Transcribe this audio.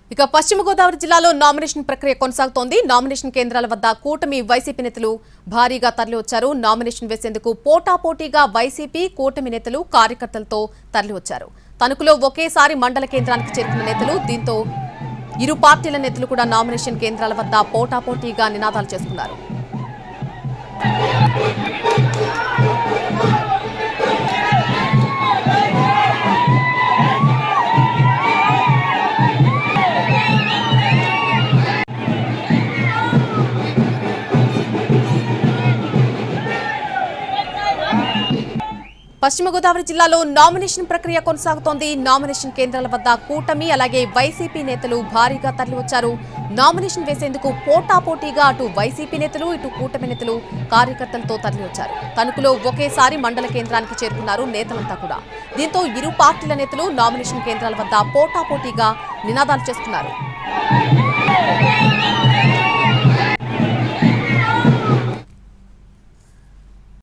ఇక పశ్చిమ గోదావరి జిల్లాలో నామినేషన్ ప్రక్రియ కొనసాగుతోంది నామినేషన్ కేంద్రాల వద్ద కూటమి వైసీపీ నేతలు భారీగా తరలివచ్చారు నామినేషన్ వేసేందుకు పోటాపోటీగా వైసీపీ కూటమి నేతలు కార్యకర్తలతో తరలివచ్చారు తణుకులో ఒకేసారి మండల కేంద్రానికి చేరుకున్న నేతలు దీంతో ఇరు పార్టీల నేతలు కూడా నామినేషన్ కేంద్రాల వద్ద పోటాపోటీగా నినాదాలు చేసుకున్నారు పశ్చిమ గోదావరి జిల్లాలో నామినేషన్ ప్రక్రియ కొనసాగుతోంది నామినేషన్ కేంద్రాల వద్ద కూటమి అలాగే వైసీపీ నేతలు భారీగా తరలివచ్చారు నామినేషన్ వేసేందుకు పోటాపోటీగా అటు వైసీపీ నేతలు ఇటు కూటమి నేతలు కార్యకర్తలతో తరలివచ్చారు తణుకులో ఒకేసారి మండల కేంద్రానికి చేరుకున్నారు నేతలంతా కూడా దీంతో ఇరు పార్టీల నేతలు నామినేషన్ కేంద్రాల వద్ద పోటాపోటీగా నినాదాలు చేస్తున్నారు